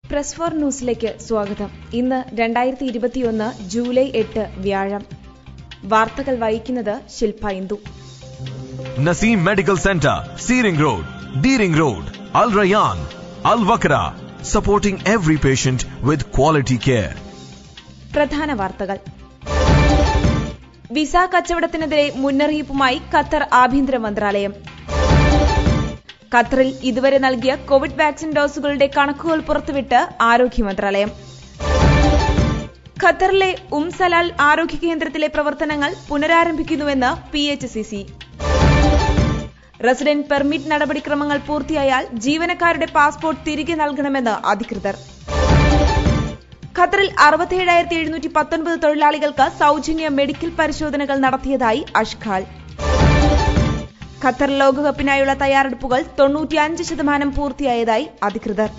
Press four ന്യൂസിലേക്ക് സ്വാഗതം ഇന്ന് രണ്ടായിരത്തി ഇരുപത്തിയൊന്ന് ജൂലൈ എട്ട് വ്യാഴം വാർത്തകൾ വായിക്കുന്നത് ശില്പ Indu Naseem Medical Center, Searing Road, Deering Road, Al Rayyan, Al Wakra, supporting every patient with quality care. പ്രധാന വാർത്തകൾ വിസ കച്ചവടത്തിനെതിരെ മുന്നറിയിപ്പുമായി ഖത്തർ ആഭ്യന്തര മന്ത്രാലയം ഖത്തറിൽ ഇതുവരെ നൽകിയ കോവിഡ് വാക്സിൻ ഡോസുകളുടെ കണക്കുകൾ പുറത്തുവിട്ട് ആരോഗ്യ മന്ത്രാലയം ഖത്തറിലെ ഉം സലാൽ ആരോഗ്യ കേന്ദ്രത്തിലെ പ്രവർത്തനങ്ങൾ പുനരാരംഭിക്കുന്നുവെന്ന് P H C C resident permit നടപടിക്രമങ്ങൾ പൂർത്തിയായാൽ ജീവനക്കാരുടെ പാസ്പോർട്ട് തിരികെ നൽകണമെന്ന് അധികൃതർ ഖത്തറിൽ അറുപത്തിയേഴായിരത്തി എഴുന്നൂറ്റി പത്തൊൻപത് തൊഴിലാളികൾക്ക് സൗജന്യ മെഡിക്കൽ പരിശോധനകൾ നടത്തിയതായി അഷ്ഖാൽ ഖത്തർ ലോകകപ്പിനായുള്ള തയ്യാറെടുപ്പുകൾ തൊണ്ണൂറ്റിയഞ്ച് ശതമാനം പൂർത്തിയായതായി അധികൃതർ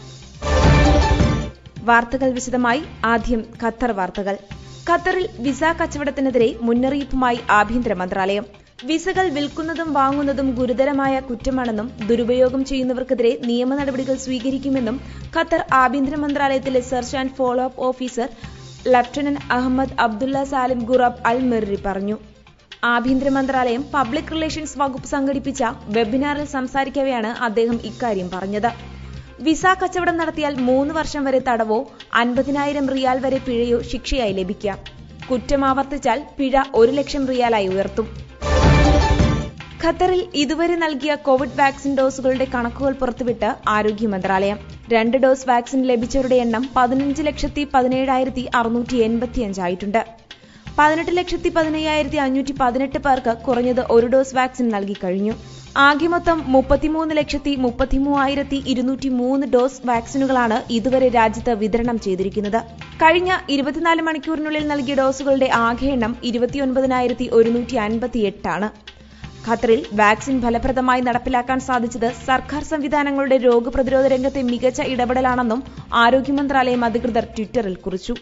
വാർത്തകൾ വിശദമായി ആദ്യം ഖത്തർ വാർത്തകൾ ഖത്തറിൽ വിസ കച്ചവടത്തിനെതിരെ മുന്നറിയിപ്പുമായി ആഭ്യന്തര മന്ത്രാലയം വിസകൾ വിൽക്കുന്നതും വാങ്ങുന്നതും ഗുരുതരമായ കുറ്റമാണെന്നും ദുരുപയോഗം ചെയ്യുന്നവർക്കെതിരെ നിയമ നടപടികൾ സ്വീകരിക്കുമെന്നും ഖത്തർ ആഭ്യന്തര മന്ത്രാലയത്തിലെ search and follow up officer lieutenant Ahmed Abdullah Salim Ghurab Al Miri പറഞ്ഞു ആഭ്യന്തര മന്ത്രാലയം പബ്ലിക് റിലേഷൻസ് വകുപ്പ് സംഘടിപ്പിച്ച വെബിനാറിൽ സംസാരിക്കവെയാണ് അദ്ദേഹം ഇക്കാര്യം പറഞ്ഞത് വിസ കച്ചവടം നടത്തിയാൽ മൂന്ന് വർഷം വരെ തടവോ അൻപതിനായിരം റിയാൽ വരെ പിഴയോ ശിക്ഷയായി ലഭിക്കാം കുറ്റം ആവർത്തിച്ചാൽ പിഴ ഒരു ലക്ഷം റിയാലായി ഉയർത്തും ഖത്തറിൽ ഇതുവരെ നൽകിയ കോവിഡ് വാക്സിൻ ഡോസുകളുടെ കണക്കുകൾ പുറത്തുവിട്ട് ആരോഗ്യ മന്ത്രാലയം രണ്ട് ഡോസ് വാക്സിൻ ലഭിച്ചവരുടെ എണ്ണം പതിനഞ്ച് ലക്ഷത്തി പതിനേഴായിരത്തി അറുന്നൂറ്റി എൺപത്തിയഞ്ചായിട്ടുണ്ട് പതിനെട്ട് ലക്ഷത്തി പതിനയ്യായിരത്തി അഞ്ഞൂറ്റി പതിനെട്ട് പേർക്ക് കുറഞ്ഞത് ഒരു ഡോസ് വാക്സിൻ നൽകി കഴിഞ്ഞു ആകെ മൊത്തം മുപ്പത്തിമൂന്ന് ലക്ഷത്തി മുപ്പത്തിമൂവായിരത്തി ഇരുന്നൂറ്റി മൂന്ന് ഡോസ് വാക്സിനുകളാണ് ഇതുവരെ രാജ്യത്ത് വിതരണം ചെയ്തിരിക്കുന്നത് കഴിഞ്ഞ ഇരുപത്തിനാല് മണിക്കൂറിനുള്ളിൽ നൽകിയ ഡോസുകളുടെ ആകെ എണ്ണം ഇരുപത്തിയൊൻപതിനായിരത്തി ഒരുന്നൂറ്റി അൻപത്തിയെട്ടാണ് ഖത്തറിൽ വാക്സിൻ ഫലപ്രദമായി നടപ്പിലാക്കാൻ സാധിച്ചത് സർക്കാർ സംവിധാനങ്ങളുടെ രോഗപ്രതിരോധ രംഗത്തെ മികച്ച ഇടപെടലാണെന്നും ആരോഗ്യ മന്ത്രാലയം അധികൃതർ ട്വിറ്ററിൽ കുറിച്ചു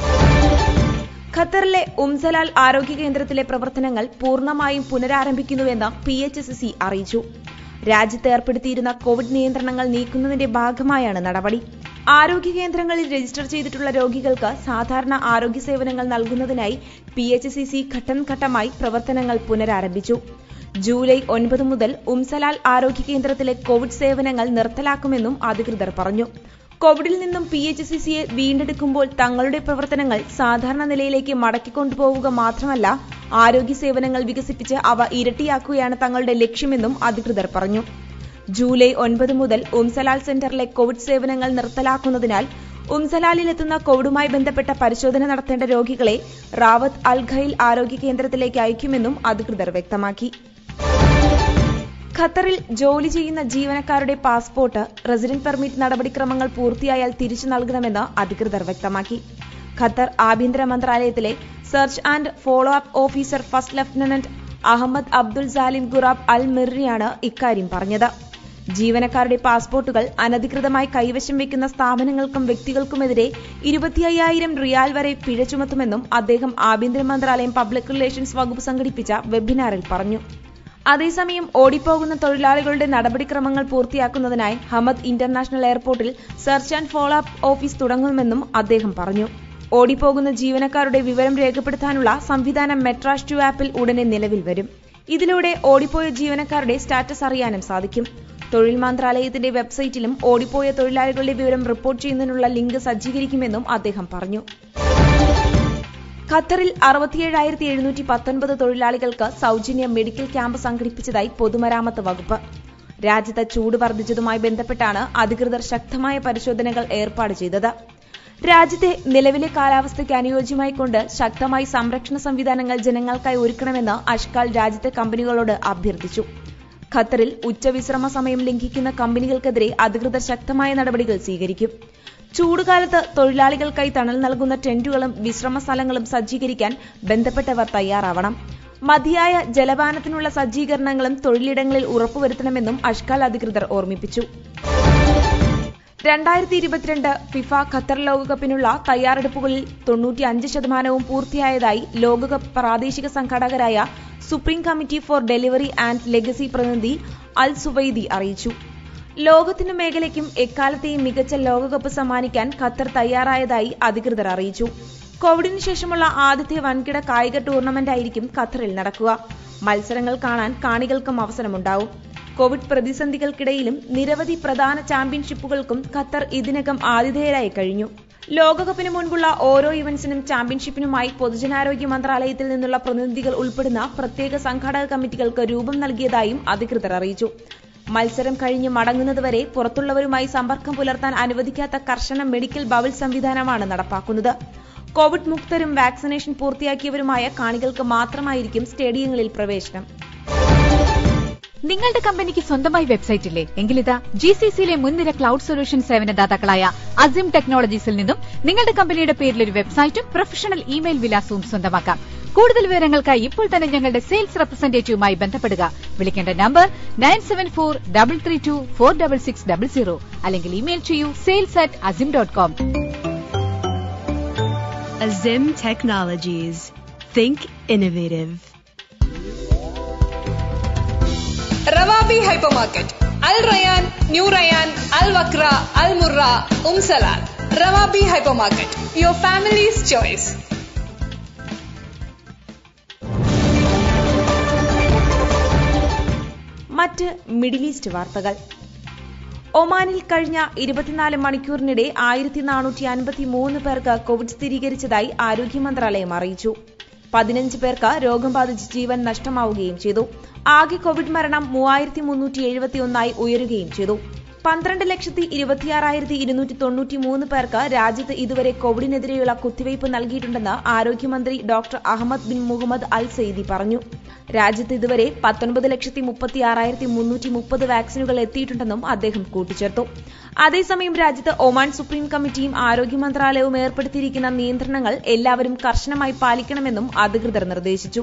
ഖത്തറിലെ ഉംസലാൽ ആരോഗ്യ കേന്ദ്രത്തിലെ പ്രവർത്തനങ്ങൾ പൂർണ്ണമായും പുനരാരംഭിക്കുന്നുവെന്ന് പി എച്ച് സി സി അറിയിച്ചു രാജ്യത്ത് ഏർപ്പെടുത്തിയിരുന്ന കോവിഡ് നിയന്ത്രണങ്ങൾ നീക്കുന്നതിന്റെ ഭാഗമായാണ് നടപടി ആരോഗ്യ കേന്ദ്രങ്ങളിൽ രജിസ്റ്റർ ചെയ്തിട്ടുള്ള രോഗികൾക്ക് സാധാരണ ആരോഗ്യ സേവനങ്ങൾ നൽകുന്നതിനായി പി എച്ച് സി സി ഘട്ടം ഘട്ടമായി പ്രവർത്തനങ്ങൾ പുനരാരംഭിച്ചു ജൂലൈ ഒൻപത് മുതൽ ഉംസലാൽ ആരോഗ്യ കേന്ദ്രത്തിലെ കോവിഡ് സേവനങ്ങൾ നിർത്തലാക്കുമെന്നും അധികൃതർ പറഞ്ഞു കോവിഡിൽ നിന്നും പി എച്ച് സി സിയെ വീണ്ടെടുക്കുമ്പോൾ തങ്ങളുടെ പ്രവർത്തനങ്ങൾ സാധാരണ നിലയിലേക്ക് മടക്കിക്കൊണ്ടുപോവുക മാത്രമല്ല ആരോഗ്യ സേവനങ്ങൾ വികസിപ്പിച്ച് അവ ഇരട്ടിയാക്കുകയാണ് തങ്ങളുടെ ലക്ഷ്യമെന്നും അധികൃതർ പറഞ്ഞു ജൂലൈ ഒൻപത് മുതൽ ഉംസലാൽ സെന്ററിലെ കോവിഡ് സേവനങ്ങൾ നിർത്തലാക്കുന്നതിനാൽ ഉംസലാലിലെത്തുന്ന കോവിഡുമായി ബന്ധപ്പെട്ട പരിശോധന നടത്തേണ്ട രോഗികളെ റാവത്ത് അൽ ഖൈൽ ആരോഗ്യ കേന്ദ്രത്തിലേക്ക് അയക്കുമെന്നും അധികൃതർ വ്യക്തമാക്കി ഖത്തറിൽ ജോലി ചെയ്യുന്ന ജീവനക്കാരുടെ പാസ്പോർട്ട് റെസിഡന്റ് പെർമിറ്റ് നടപടിക്രമങ്ങൾ പൂർത്തിയായാൽ തിരിച്ചു നൽകണമെന്ന് അധികൃതർ വ്യക്തമാക്കി ഖത്തർ ആഭ്യന്തര മന്ത്രാലയത്തിലെ search and follow up officer first lieutenant Ahmed Abdul Salim Ghurab Al മിറിയാണ് ഇക്കാര്യം പറഞ്ഞത് ജീവനക്കാരുടെ പാസ്പോർട്ടുകൾ അനധികൃതമായി കൈവശം വെക്കുന്ന സ്ഥാപനങ്ങൾക്കും വ്യക്തികൾക്കുമെതിരെ ഇരുപത്തിയ്യായിരം റിയാൽ വരെ പിഴ ചുമത്തുമെന്നും അദ്ദേഹം ആഭ്യന്തര മന്ത്രാലയം പബ്ലിക് റിലേഷൻസ് വകുപ്പ് സംഘടിപ്പിച്ച വെബിനാറിൽ പറഞ്ഞു അതേസമയം ഓടിപ്പോകുന്ന തൊഴിലാളികളുടെ നടപടിക്രമങ്ങൾ പൂർത്തിയാക്കുന്നതിനായി ഹമദ് ഇന്റർനാഷണൽ എയർപോർട്ടിൽ search and follow up office തുടങ്ങുമെന്നും അദ്ദേഹം പറഞ്ഞു ഓടിപ്പോകുന്ന ജീവനക്കാരുടെ വിവരം രേഖപ്പെടുത്താനുള്ള സംവിധാനം മെട്രാഷ് ടു ആപ്പിൽ ഉടനെ നിലവിൽ വരും ഇതിലൂടെ ഓടിപ്പോയ ജീവനക്കാരുടെ സ്റ്റാറ്റസ് അറിയാനും സാധിക്കും തൊഴിൽ മന്ത്രാലയത്തിന്റെ വെബ്സൈറ്റിലും ഓടിപ്പോയ തൊഴിലാളികളുടെ വിവരം റിപ്പോർട്ട് ചെയ്യുന്നതിനുള്ള ലിങ്ക് സജ്ജീകരിക്കുമെന്നും അദ്ദേഹം പറഞ്ഞു ഖത്തറിൽ അറുപത്തിയേഴായിരത്തി എഴുന്നൂറ്റി പത്തൊൻപത് തൊഴിലാളികൾക്ക് സൗജന്യ മെഡിക്കൽ ക്യാമ്പ് സംഘടിപ്പിച്ചതായി പൊതുമരാമത്ത് വകുപ്പ് രാജ്യത്ത് ചൂട് വർദ്ധിച്ചതുമായി ബന്ധപ്പെട്ടാണ് അധികൃതർ ശക്തമായ പരിശോധനകൾ ഏർപ്പാട് ചെയ്തത് രാജ്യത്തെ നിലവിലെ കാലാവസ്ഥയ്ക്ക് അനുയോജ്യമായി കൊണ്ട് ശക്തമായി സംരക്ഷണ സംവിധാനങ്ങൾ ജനങ്ങൾക്കായി ഒരുക്കണമെന്ന് അഷ്കാൽ രാജ്യത്തെ കമ്പനികളോട് അഭ്യർത്ഥിച്ചു ഖത്തറിൽ ഉച്ചവിശ്രമ സമയം ലംഘിക്കുന്ന കമ്പനികൾക്കെതിരെ അധികൃതർ ശക്തമായ നടപടികൾ സ്വീകരിക്കും ചൂടുകാലത്ത് തൊഴിലാളികൾക്കായി തണൽ നൽകുന്ന ടെന്റുകളും വിശ്രമ സ്ഥലങ്ങളും സജ്ജീകരിക്കാൻ ബന്ധപ്പെട്ടവർ തയ്യാറാവണം മതിയായ ജലപാനത്തിനുള്ള സജ്ജീകരണങ്ങളും തൊഴിലിടങ്ങളിൽ ഉറപ്പുവരുത്തണമെന്നും അഷ്കാൽ അധികൃതർ ഓർമ്മിപ്പിച്ചു രണ്ടായിരത്തി ഇരുപത്തിരണ്ട് ഫിഫ ഖത്തർ ലോകകപ്പിനുള്ള തയ്യാറെടുപ്പുകളിൽ തൊണ്ണൂറ്റിയഞ്ച് ശതമാനവും പൂർത്തിയായതായി ലോകകപ്പ് പ്രാദേശിക സംഘാടകരായ supreme committee for delivery and legacy പ്രതിനിധി അൽ സുവൈദി അറിയിച്ചു ലോകത്തിനു മേഖലയ്ക്കും എക്കാലത്തെയും മികച്ച ലോകകപ്പ് സമ്മാനിക്കാൻ ഖത്തർ തയ്യാറായതായി അധികൃതർ അറിയിച്ചു കോവിഡിന് ശേഷമുള്ള ആദ്യത്തെ വൻകിട കായിക ടൂർണമെന്റ് ആയിരിക്കും ഖത്തറിൽ നടക്കുക മത്സരങ്ങൾ കാണാൻ കാണികൾക്കും അവസരമുണ്ടാവും കോവിഡ് പ്രതിസന്ധികൾക്കിടയിലും നിരവധി പ്രധാന ചാമ്പ്യൻഷിപ്പുകൾക്കും ഖത്തർ ഇതിനകം ആതിഥേയരായി കഴിഞ്ഞു ലോകകപ്പിന് മുൻപുള്ള ഓരോ ഇവന്റ്സിനും ചാമ്പ്യൻഷിപ്പിനുമായി പൊതുജനാരോഗ്യ മന്ത്രാലയത്തിൽ നിന്നുള്ള പ്രതിനിധികൾ ഉൾപ്പെടുന്ന പ്രത്യേക സംഘാടക കമ്മിറ്റികൾക്ക് രൂപം നൽകിയതായും അധികൃതർ അറിയിച്ചു മത്സരം കഴിഞ്ഞ് മടങ്ങുന്നതുവരെ പുറത്തുള്ളവരുമായി സമ്പർക്കം പുലർത്താൻ അനുവദിക്കാത്ത കർശന മെഡിക്കൽ ബബിൾ സംവിധാനമാണ് നടപ്പാക്കുന്നത് കോവിഡ് മുക്തരും വാക്സിനേഷൻ പൂർത്തിയാക്കിയവരുമായ കാണികൾക്ക് മാത്രമായിരിക്കും സ്റ്റേഡിയങ്ങളിൽ പ്രവേശനം നിങ്ങളുടെ കമ്പനിക്ക് സ്വന്തമായി വെബ്സൈറ്റ് ഇല്ലേ എങ്കിലിതാ ജി സി സിയിലെ മുൻനിര ക്ലൗഡ് സൊല്യൂഷൻ സേവനദാതാക്കളായ അസിം ടെക്നോളജീസിൽ നിന്നും നിങ്ങളുടെ കമ്പനിയുടെ പേരിൽ ഒരു വെബ്സൈറ്റും പ്രൊഫഷണൽ ഇമെയിൽ വിലാസവും സ്വന്തമാക്കാം കൂടുതൽ വിവരങ്ങൾക്കായി ഇപ്പോൾ തന്നെ ഞങ്ങളുടെ സെയിൽസ് റെപ്രസെന്റേറ്റീവുമായി ബന്ധപ്പെടുക വിളിക്കേണ്ട number nine seven four double three two four double six double zero അല്ലെങ്കിൽ ഇമെയിൽ ചെയ്യൂ sales at Azim dot com Azim Technologies. Think innovative. Rawabi Hypermarket. Al Rayan, New Rayan, Al Wakra, Al Murra, Um Salal. Rawabi Hypermarket. Your family's choice. മറ്റ് Middle East വാർത്തകൾ ഒമാനിൽ കഴിഞ്ഞ ഇരുപത്തിനാല് മണിക്കൂറിനിടെ ആയിരത്തി നാനൂറ്റി അൻപത്തി മൂന്ന് പേർക്ക് കോവിഡ് സ്ഥിരീകരിച്ചതായി ആരോഗ്യ മന്ത്രാലയം അറിയിച്ചു പതിനഞ്ച് പേർക്ക് രോഗം ബാധിച്ച് ജീവൻ നഷ്ടമാവുകയും ചെയ്തു ആകെ കോവിഡ് മരണം മൂവായിരത്തി മുന്നൂറ്റി എഴുപത്തിയൊന്നായി ഉയരുകയും ചെയ്തു പന്ത്രണ്ട് ലക്ഷത്തി ഇരുപത്തിയാറായിരത്തി ഇരുന്നൂറ്റി തൊണ്ണൂറ്റി മൂന്ന് പേർക്ക് രാജ്യത്ത് ഇതുവരെ കോവിഡിനെതിരെയുള്ള കുത്തിവയ്പ് നൽകിയിട്ടുണ്ടെന്ന് ആരോഗ്യമന്ത്രി doctor Ahmed bin Mohammed Al Saidi പറഞ്ഞു രാജ്യത്ത് ഇതുവരെ പത്തൊൻപത് ലക്ഷത്തി മുപ്പത്തി ആറായിരത്തി മുന്നൂറ്റി മുപ്പത് വാക്സിനുകൾ എത്തിയിട്ടുണ്ടെന്നും അദ്ദേഹം കൂട്ടിച്ചേർത്തു അതേസമയം രാജ്യത്ത് ഒമാൻ സുപ്രീം കമ്മിറ്റിയും ആരോഗ്യ മന്ത്രാലയവും ഏർപ്പെടുത്തിയിരിക്കുന്ന നിയന്ത്രണങ്ങൾ എല്ലാവരും കർശനമായി പാലിക്കണമെന്നും അധികൃതർ നിർദ്ദേശിച്ചു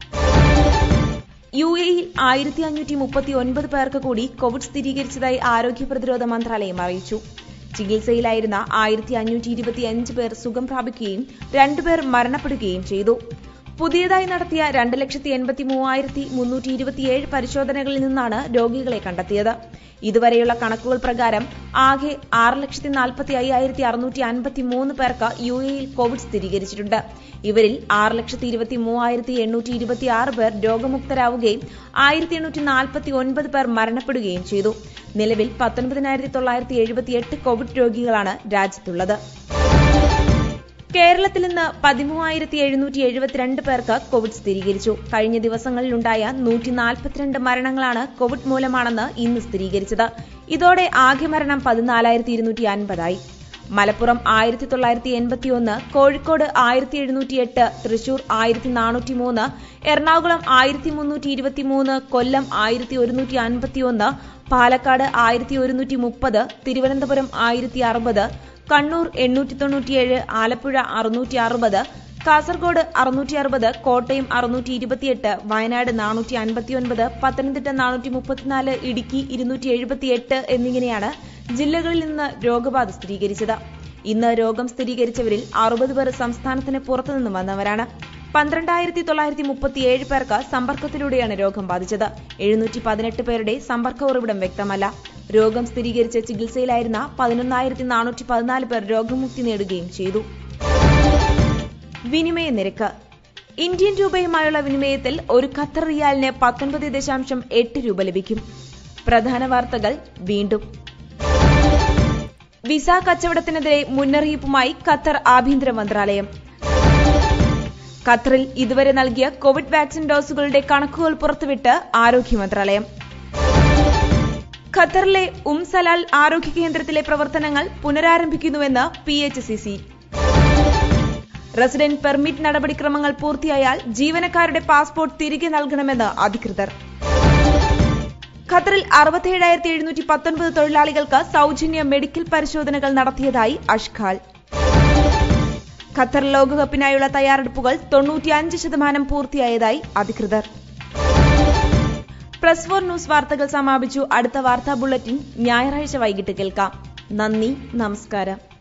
യു എയിൽ ആയിരത്തി അഞ്ഞൂറ്റി മുപ്പത്തി ഒൻപത് പേർക്ക് കൂടി കോവിഡ് സ്ഥിരീകരിച്ചതായി ആരോഗ്യ പ്രതിരോധ മന്ത്രാലയം അറിയിച്ചു ചികിത്സയിലായിരുന്ന ആയിരത്തി അഞ്ഞൂറ്റി ഇരുപത്തിയഞ്ച് പേർ സുഖം പ്രാപിക്കുകയും രണ്ടുപേർ മരണപ്പെടുകയും ചെയ്തു പുതിയതായി നടത്തിയ രണ്ട് ലക്ഷത്തി എൺപത്തി മൂവായിരത്തി മുന്നൂറ്റി ഇരുപത്തിയേഴ് പരിശോധനകളിൽ നിന്നാണ് രോഗികളെ കണ്ടെത്തിയത് ഇതുവരെയുള്ള കണക്കുകൾ പ്രകാരം ആകെ ആറ് ലക്ഷത്തി നാൽപ്പത്തി അയ്യായിരത്തി അറുന്നൂറ്റി അൻപത്തി മൂന്ന് പേർക്ക് യു എയിൽ കോവിഡ് സ്ഥിരീകരിച്ചിട്ടുണ്ട് ഇവരിൽ ആറ് ലക്ഷത്തി ഇരുപത്തി മൂവായിരത്തി എണ്ണൂറ്റി ഇരുപത്തി ആറ് പേർ രോഗമുക്തരാവുകയും ആയിരത്തി എണ്ണൂറ്റി നാൽപ്പത്തി ഒൻപത് പേർ മരണപ്പെടുകയും ചെയ്തു നിലവിൽ പത്തൊൻപതിനായിരത്തി തൊള്ളായിരത്തി എഴുപത്തിയെട്ട് കോവിഡ് രോഗികളാണ് രാജ്യത്തുള്ളത് കേരളത്തിൽ ഇന്ന് പതിമൂവായിരത്തി എഴുന്നൂറ്റി എഴുപത്തിരണ്ട് പേർക്ക് കോവിഡ് സ്ഥിരീകരിച്ചു കഴിഞ്ഞ ദിവസങ്ങളിലുണ്ടായ നൂറ്റി നാൽപ്പത്തിരണ്ട് മരണങ്ങളാണ് കോവിഡ് മൂലമാണെന്ന് ഇന്ന് സ്ഥിരീകരിച്ചത് ഇതോടെ ആകെ മരണം പതിനാലായിരത്തി ഇരുന്നൂറ്റി അൻപതായി മലപ്പുറം ആയിരത്തി തൊള്ളായിരത്തി എൺപത്തിയൊന്ന് കോഴിക്കോട് ആയിരത്തി എഴുന്നൂറ്റി എട്ട് തൃശൂർ ആയിരത്തി നാനൂറ്റി മൂന്ന് എറണാകുളം ആയിരത്തി മുന്നൂറ്റി ഇരുപത്തിമൂന്ന് കൊല്ലം ആയിരത്തി ഒരുന്നൂറ്റി അൻപത്തിയൊന്ന് പാലക്കാട് ആയിരത്തി ഒരുന്നൂറ്റി മുപ്പത് തിരുവനന്തപുരം ആയിരത്തി അറുപത് കണ്ണൂർ എണ്ണൂറ്റി തൊണ്ണൂറ്റിയേഴ് ആലപ്പുഴ അറുന്നൂറ്റി അറുപത് കാസർഗോഡ് അറുന്നൂറ്റി അറുപത് കോട്ടയം അറുന്നൂറ്റി ഇരുപത്തിയെട്ട് വയനാട് നാനൂറ്റി അൻപത്തിയൊൻപത് പത്തനംതിട്ട നാനൂറ്റി മുപ്പത്തിനാല് ഇടുക്കി ഇരുന്നൂറ്റി എഴുപത്തിയെട്ട് എന്നിങ്ങനെയാണ് ജില്ലകളിൽ നിന്ന് രോഗബാധ സ്ഥിരീകരിച്ചത് ഇന്ന് രോഗം സ്ഥിരീകരിച്ചവരിൽ അറുപത് പേർ സംസ്ഥാനത്തിന് പുറത്തുനിന്ന് വന്നവരാണ് പന്ത്രണ്ടായിരത്തി തൊള്ളായിരത്തി മുപ്പത്തിയേഴ് പേർക്ക് സമ്പർക്കത്തിലൂടെയാണ് രോഗം ബാധിച്ചത് എഴുന്നൂറ്റി പതിനെട്ട് പേരുടെ സമ്പർക്ക ഉറവിടം വ്യക്തമല്ല രോഗം സ്ഥിരീകരിച്ച് ചികിത്സയിലായിരുന്ന പതിനൊന്നായിരത്തി നാനൂറ്റി പതിനാല് പേർ രോഗമുക്തി നേടുകയും ചെയ്തു വിനിമയ നിരക്ക് ഇന്ത്യൻ രൂപയുമായുള്ള വിനിമയത്തിൽ ഒരു ഖത്തർ റിയാലിന് പത്തൊൻപത് ദശാംശം എട്ട് രൂപ ലഭിക്കും പ്രധാന വാർത്തകൾ വീണ്ടും വിസ കച്ചവടത്തിനെതിരെ മുന്നറിയിപ്പുമായി ഖത്തർ ആഭ്യന്തര മന്ത്രാലയം ഖത്തറിൽ ഇതുവരെ നൽകിയ കോവിഡ് വാക്സിൻ ഡോസുകളുടെ കണക്കുകൾ പുറത്തുവിട്ട് ആരോഗ്യ മന്ത്രാലയം ഖത്തറിലെ ഉം സലാൽ ആരോഗ്യ കേന്ദ്രത്തിലെ പ്രവർത്തനങ്ങൾ പുനരാരംഭിക്കുന്നുവെന്ന് P H C C resident permit നടപടിക്രമങ്ങൾ പൂർത്തിയായാൽ ജീവനക്കാരുടെ പാസ്പോർട്ട് തിരികെ നൽകണമെന്ന് അധികൃതർ ഖത്തറിൽ അറുപത്തിയേഴായിരത്തി എഴുന്നൂറ്റി പത്തൊൻപത് തൊഴിലാളികൾക്ക് സൗജന്യ മെഡിക്കൽ പരിശോധനകൾ നടത്തിയതായി അഷ്ഖാൽ ഖത്തർ ലോകകപ്പിനായുള്ള തയ്യാറെടുപ്പുകൾ തൊണ്ണൂറ്റിയഞ്ച് ശതമാനം പൂർത്തിയായതായി അധികൃതർ പ്രസ് ഫോർ ന്യൂസ് വാർത്തകൾ സമാപിച്ചു അടുത്ത വാർത്താ ബുള്ളറ്റിൻ ഞായറാഴ്ച വൈകിട്ട് കേൾക്കാം നന്ദി നമസ്കാരം